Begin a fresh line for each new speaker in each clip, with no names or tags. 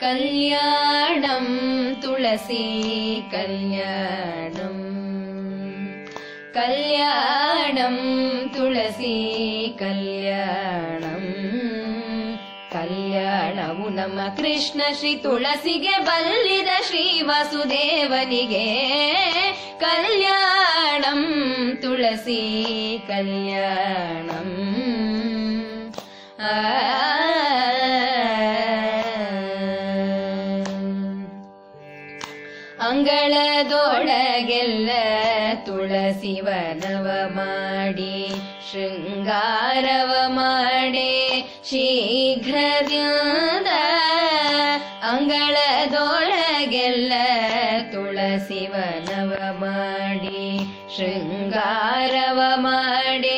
कल्याणं तुलसी कल्याणम् कल्याणं तुलसी कल्याणम् ಕಲ್ಯಾಣವು ನಮ್ಮ ಕೃಷ್ಣ ಶ್ರೀ ತುಳಸಿಗೆ ಬಲ್ಲಿದ ಶ್ರೀ ವಸುದೇವನಿಗೆ ಕಲ್ಯಾಣಂ ತುಳಸಿ ಕಲ್ಯಾಣಂ ಆ ಅಂಗಳದೊಳಗೆಲ್ಲ ತುಳಸಿ ವನವ ಮಾಡಿ ಶೃಂಗಾರವ ಮಾಡಿ ಶೀಘ್ರದಿಂದ ಅಂಗಳದೊಳಗೆಲ್ಲ ತುಳಸಿ ವನವ ಮಾಡಿ ಶೃಂಗಾರವ ಮಾಡಿ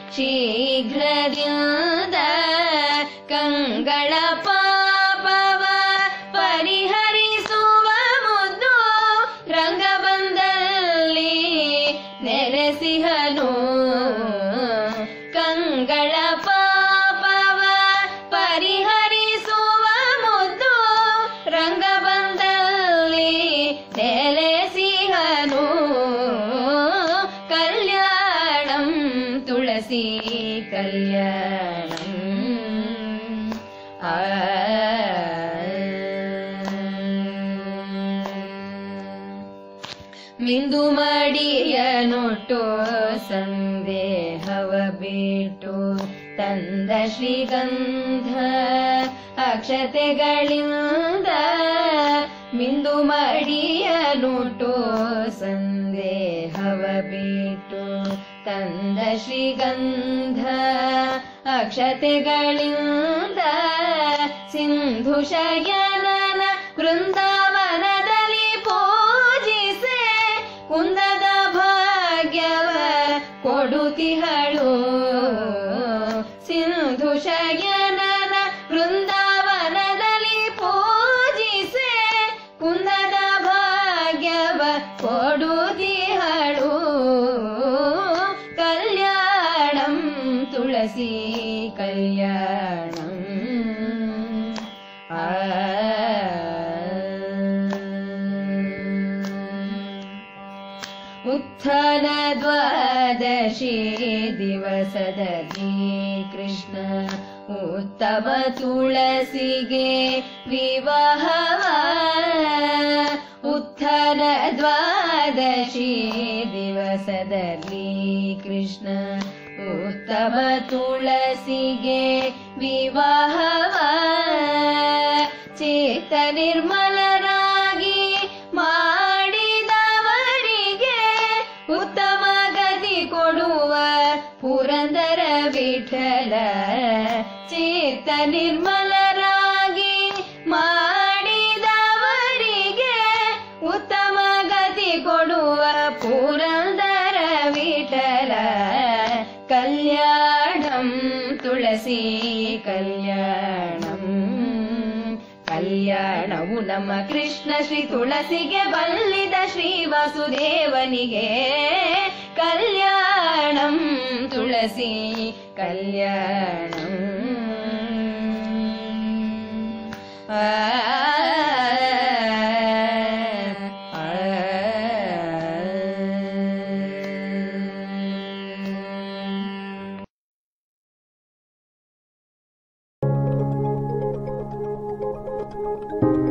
ಶೀಘ್ರದಿಂದ ಕಂಗಳ ಪಾಪವ ಪರಿಹರಿಸುವ ಮುದ್ದು ರಂಗಬಂದಲ್ಲಿ ನೆಲೆಸಿಹನು ಕಂಗಳ ಪಾಪವ ಪರಿಹರಿಸುವ ಮುದ್ದು ರಂಗಬಂದಲ್ಲಿ ನೆಲೆಸಿಹನು ಕಲ್ಯಾಣಂ ತುಳಸಿ ಕಲ್ಯಾಣಂ ಆ ಮಿಂದು ಮಡಿಯ ನೋಟು ಸಂದೇಹವ ಬಿಟ್ಟು ತಂದ ಶ್ರೀಗಂಧ ಅಕ್ಷತೆಗಳಿಂದ ಮಿಂದು ಮಡಿಯ ನೋಟು ಸಂದೇಹವ ಬಿಟ್ಟು ತಂದ ಶ್ರೀಗಂಧ ಅಕ್ಷತೆಗಳಿಂದ ಸಿಂಧು ಶಯನನ ವೃಂದಾವನದಲ್ಲಿ ಪೂಜಿಸೆ ಕುಂದದ ಭಾಗ್ಯವ ಕೊಡುತಿಹಳು ಸಿಂಧು ಶಯನನ ವೃಂದಾವನದಲ್ಲಿ ಪೂಜಿಸೆ ಕುಂದದ ಭಾಗ್ಯವ ಕೊಡುತಿಹಳು ಕಲ್ಯಾಣಂ ತುಳಸಿ ಕಲ್ಯಾಣಂ ಆ ಉತ್ಥಾನ ದ್ವಾದಶಿ ದಿವಸದಲ್ಲಿ ಕೃಷ್ಣ ಉತ್ತಮ ತುಳಸಿಗೆ ವಿವಾಹವ ಉತ್ಥಾನ ದ್ವಾದಶಿ ದಿವಸದಲ್ಲಿ ಕೃಷ್ಣ ಉತ್ತಮ ತುಳಸಿಗೆ ವಿವಾಹವ ಚೇತ ನಿರ್ಮಲರಾಗಿ ಮಾಡಿದವರಿಗೆ ಉತ್ತಮ ಗತಿ ಕೊಡುವ ಪುರಂದರ ವಿಠಲ ಚೇತ ನಿರ್ಮಲರಾಗಿ ಮಾಡಿದವರಿಗೆ ಉತ್ತಮ ಗತಿ ಕೊಡುವ ಪುರಂದರ ವಿಠಲ ಕಲ್ಯಾಣಂ ತುಳಸಿ ಕಲ್ಯಾಣಂ ಕಲ್ಯಾಣವು ನಮ್ಮ ಕೃಷ್ಣ ಶ್ರೀ ತುಳಸಿಗೆ ಬಲ್ಲಿದ ಶ್ರೀ ವಸುದೇವನಿಗೆ ಕಲ್ಯಾಣಂ ತುಳಸಿ ಕಲ್ಯಾಣಂ ಆ ಆ
ಆ